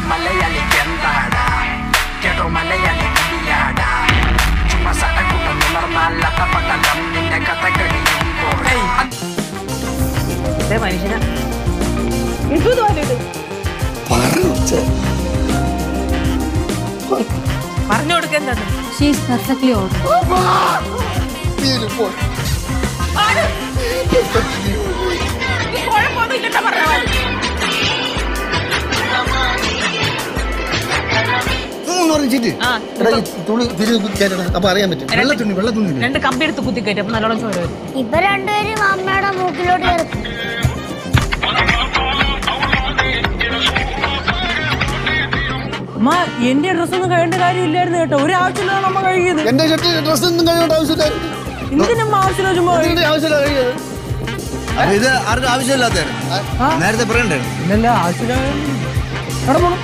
മലയാളിക്ക് എന്താടാ കേട്ടോ മലയാളി കടിയാടാ ചുമ്മാ സട്ടക്കൂട്ടം ഉണർന്നാൽ അട്ടപ്പട്ടം നിന്റെ കഥ കഴിയുമ്പോൾ ഇതേ മനുഷ്യനാ ഇത് തോന്നിട്ട് പറഞ്ഞു കൊടുക്കുന്നത് ഷീസ് പെർഫെക്റ്റ്ലി ഓൾറൈറ്റ് കുഴപ്പമൊന്നുമില്ല പറഞ്ഞ പറഞ്ഞിട്ട് ആ എടാ ഈ തുണി തിരിഞ്ഞ് കുത്തിക്കാനാണ് അപ്പൊ അറിയാൻ പറ്റും വെള്ള തുണി വെള്ള തുണി ഇല്ലേ? രണ്ട് കമ്പി എടുത്ത് കുത്തി കയറ്റി അപ്പൊ നല്ലോണം ചോര വരും ഇപ്പൊ രണ്ടുപേരും അമ്മയുടെ മൂക്കിലോട്ട് ചേർക്കും അമ്മ എന്റെ ഡ്രസ് ഒന്നും കഴിയേണ്ട കാര്യമില്ലായിരുന്നു കേട്ടോ ഒരു ആവശ്യമില്ല നമ്മ കഴിക്കുന്നത് എന്റെ ഷർട്ട് ഡ്രസ് ഒന്നും കഴിയേണ്ട ആവശ്യമില്ല എന്തിനും ആവശ്യമില്ല ചുമ്മാ ഇതിന്റെ ആവശ്യമില്ല കഴിയത് അപ്പൊ ഇത് ആർക്കും ആവശ്യമില്ലാത്തതാണ് നേരത്തെ പറയണ്ടേ ഇല്ലല്ല ആവശ്യമില്ല എവിടെ പോണം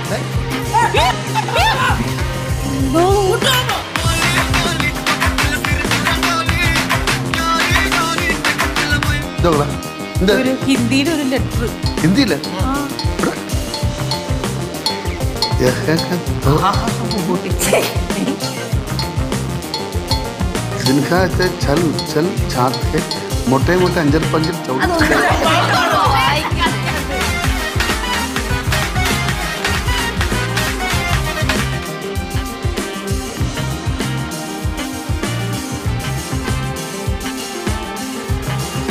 ഇതോളാ എന്ത് ഒരു ഹിന്ദിയിൽ ഒരു ലെറ്റർ ഹിന്ദിയില്ല जिनका चल चल छात है मोटे मोटे अंजर पंजर चौड़